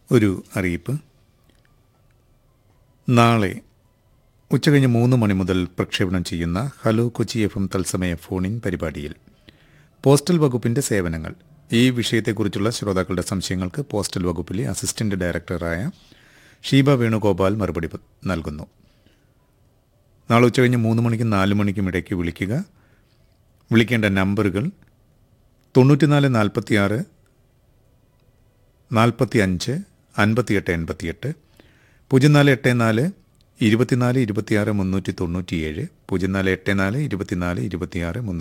ഒരു അറിയിപ്പ് നാളെ ഉച്ചകഴിഞ്ഞ് മൂന്ന് മണി മുതൽ പ്രക്ഷേപണം ചെയ്യുന്ന ഹലോ കൊച്ചി എഫ് എം തത്സമയ ഫോണിൻ പരിപാടിയിൽ പോസ്റ്റൽ വകുപ്പിന്റെ സേവനങ്ങൾ ഈ വിഷയത്തെക്കുറിച്ചുള്ള ശ്രോതാക്കളുടെ സംശയങ്ങൾക്ക് പോസ്റ്റൽ വകുപ്പിലെ അസിസ്റ്റന്റ് ഡയറക്ടറായ ഷീബ വേണുഗോപാൽ മറുപടി പ- നൽകുന്നു നാളെ ഉച്ചകഴിഞ്ഞ് മൂന്ന് മണിക്കും നാല് മണിക്കും ഇടയ്ക്ക് വിളിക്കുക വിളിക്കേണ്ട നമ്പറുകൾ തൊണ്ണൂറ്റിനാല് നാൽപ്പത്തിയാറ് നാൽപ്പത്തി അഞ്ച് അൻപത്തിയെട്ട് എൺപത്തിയെട്ട് പൂജ്യം നാല് എട്ട് നാല് ഇരുപത്തിനാല് ഇരുപത്തിയാറ് മുന്നൂറ്റി തൊണ്ണൂറ്റിയേഴ് പൂജ്യം നാല് എട്ട് നാല് ഇരുപത്തിനാല് ഇരുപത്തിയാറ് മുന്നൂറ്റി